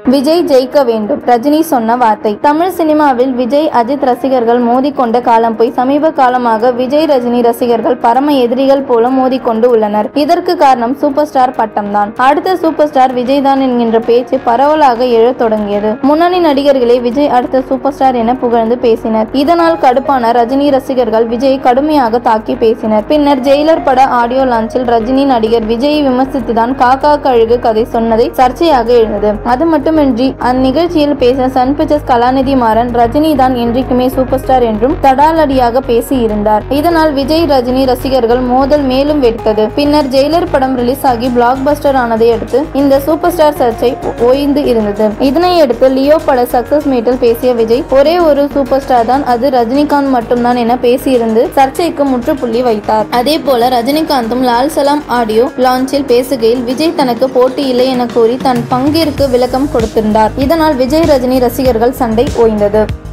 விஜய் ஜெயிக்க வேண்டும் ரஜினி சொன்ன வார்த்தை தமிழ் சினிமாவில் விஜய் அஜித் ரசிகர்கள் மோதிக்கொண்ட காலம் போய் சமீப காலமாக விஜய் ரஜினி ரசிகர்கள் பரம எதிரிகள் போல மோதிக்கொண்டு உள்ளனர் இதற்கு காரணம் சூப்பர் ஸ்டார் பட்டம்தான் அடுத்த சூப்பர் ஸ்டார் விஜய் தான் என்கின்ற பேச்சு பரவலாக எழத் தொடங்கியது முன்னணி நடிகர்களே விஜய் அடுத்த சூப்பர் ஸ்டார் என புகழ்ந்து பேசினர் இதனால் கடுப்பான ரஜினி ரசிகர்கள் விஜய் கடுமையாக தாக்கி பேசினர் பின்னர் ஜெயிலர் பட ஆடியோ லான்ச்சில் ரஜினி நடிகர் விஜயை விமர்சித்துதான் காக்கா கழுகு கதை சொன்னதை சர்ச்சையாக எழுந்தது அது மட்டுமின்றி அந்நிகழ்ச்சியில் பேசின சன் பிக்சர்ஸ் கலாநிதி மாறன் ரஜினி தான் என்றைக்குமே சூப்பர் ஸ்டார் என்றும் தடாலடியாக பேசி இருந்தார் இதனால் விஜய் ரஜினி ரசிகர்கள் மோதல் மேலும் வெடித்தது பின்னர் ஜெயிலர் படம் ரிலீஸ் ஆகி பிளாக் பஸ்டர் ஆனதை அடுத்து இந்த சூப்பர் ஸ்டார் சர்ச்சை ஓய்ந்து இருந்தது இதனை அடுத்து லியோ பட சக்சஸ் மீட்டில் பேசிய விஜய் ஒரே ஒரு சூப்பர் ஸ்டார் தான் அது ரஜினிகாந்த் மட்டும்தான் என பேசியிருந்து சர்ச்சைக்கு முற்றுப்புள்ளி வைத்தார் அதே போல ரஜினிகாந்தும் லால் சலாம் ஆடியோ லான்ச்சில் பேசுகையில் விஜய் தனக்கு போட்டி இல்லை என கூறி தன் பங்கிற்கு விளக்கம் கொடுத்திருந்தார் இதனால் விஜய் ரஜினி ரசிகர்கள் சண்டை ஓய்ந்தது